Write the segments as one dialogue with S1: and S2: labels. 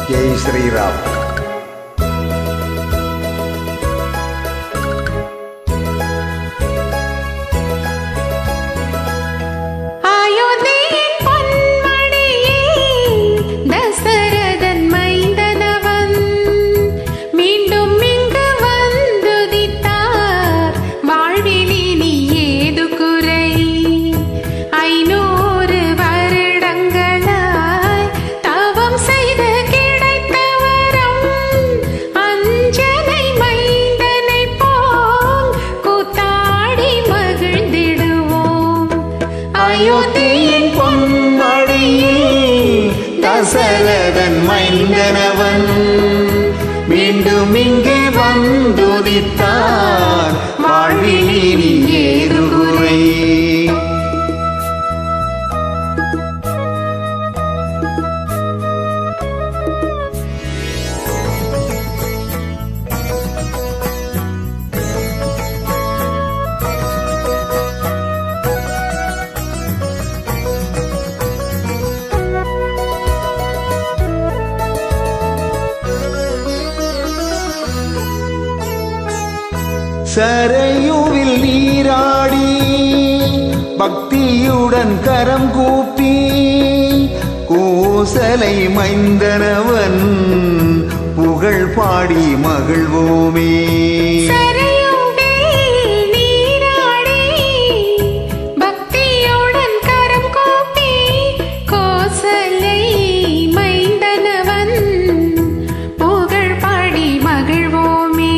S1: ஜெய் ஸ்ரீராம்
S2: அயோத்தியின் பொன்மணியே தசரதன் மைந்தனவன் மீண்டும் இங்கு வந்துதித்தார் வாழ்வில் இனி ஏது குறை ஐநூறு வருடங்களாய் தவம் செய்து கிடைத்த வரம் அஞ்சனை மைந்தனை போல் கூத்தாடி மகிழ்ந்திடுவோம்
S1: அயோத்தியின் பொன்மடியில் தசரதன் மைந்தனவன் மீண்டும் இங்கே வந்துதித்தார் வாழ்வில் இனி ஏது குறை சரையுவில் நீராடி பக்தியுடன் கரம் கூப்பி கோசலை மைந்தனவன் புகழ் பாடி மகிழ்வோமே
S2: சரையுவில் நீராடி பக்தியுடன் கரம் கூப்பி கோசலை மைந்தனவன் புகழ் பாடி மகிழ்வோமே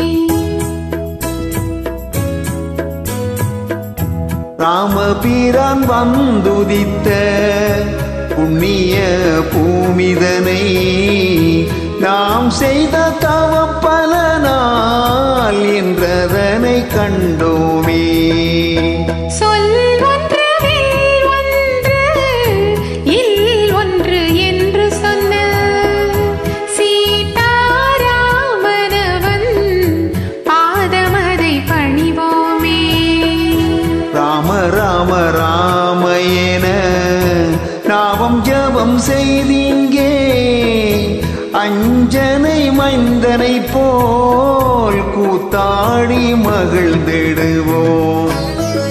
S1: ராமபீரான் வந்துதித்த புண்ணிய பூமிதனை நாம் செய்த தவம் பல நாள் என்றதனை கண்டோமே
S2: சொல் ஒன்று வில் ஒன்று இல் ஒன்று என்று சொன்ன சீதாராமனவன் பாதமதை பணிவோமே
S1: ராம ராம ராம என நாமம் ஜபம் செய்தீங்கே அஞ்சனை மைந்தனை போல் கூத்தாடி மகிழ்ந்திடுவோம்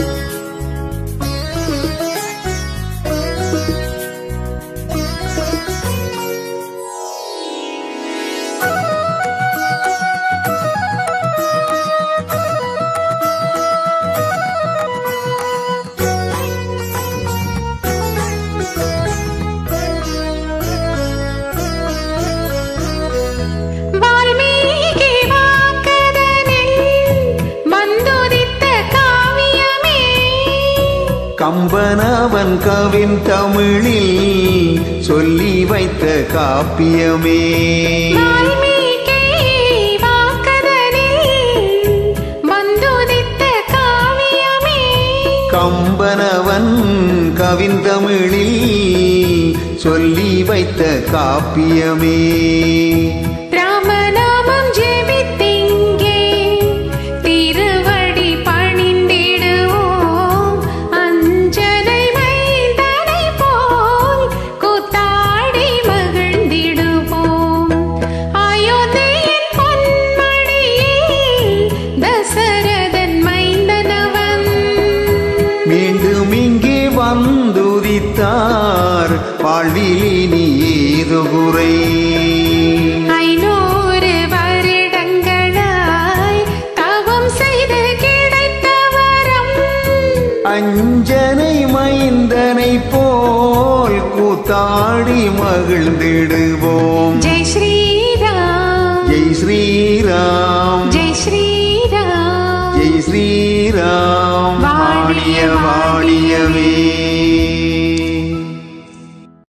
S2: வால்மீகி வாக்கதனில் வந்துதித்த காவியமே
S1: கம்பனவன் கவின் தமிழில் சொல்லி வைத்த காப்பியமே
S2: வால்மீகி வாக்கதனில் வந்துதித்த காவியமே
S1: கம்பனவன் கவின் தமிழில் சொல்லி வைத்த காப்பியமே
S2: ராமநாமம் ஜெபித்திங்கே திருவடி பணிந்திடுவோம் அஞ்சனை மைந்தனை போல் கூத்தாடி மகிழ்ந்திடுவோம் அயோத்தியின் பொன்மணியில் தசரதன் மைந்தனவன்
S1: மீண்டும் இங்கே வந்துதித்தார் வாழ்வில் இனி ஏது குறை
S2: ஐநூறு வருடங்களாய் தவம் செய்து கிடைத்த வரம்
S1: அஞ்சனை மைந்தனை போல் கூத்தாடி மகிழ்ந்திடுவோம்
S2: ஜெய் ஸ்ரீராம்
S1: ஜெய் ஸ்ரீராம்
S2: ஜெய் ஸ்ரீராம்
S1: ஜெய் ஸ்ரீராம் வாழிய
S2: வாழிய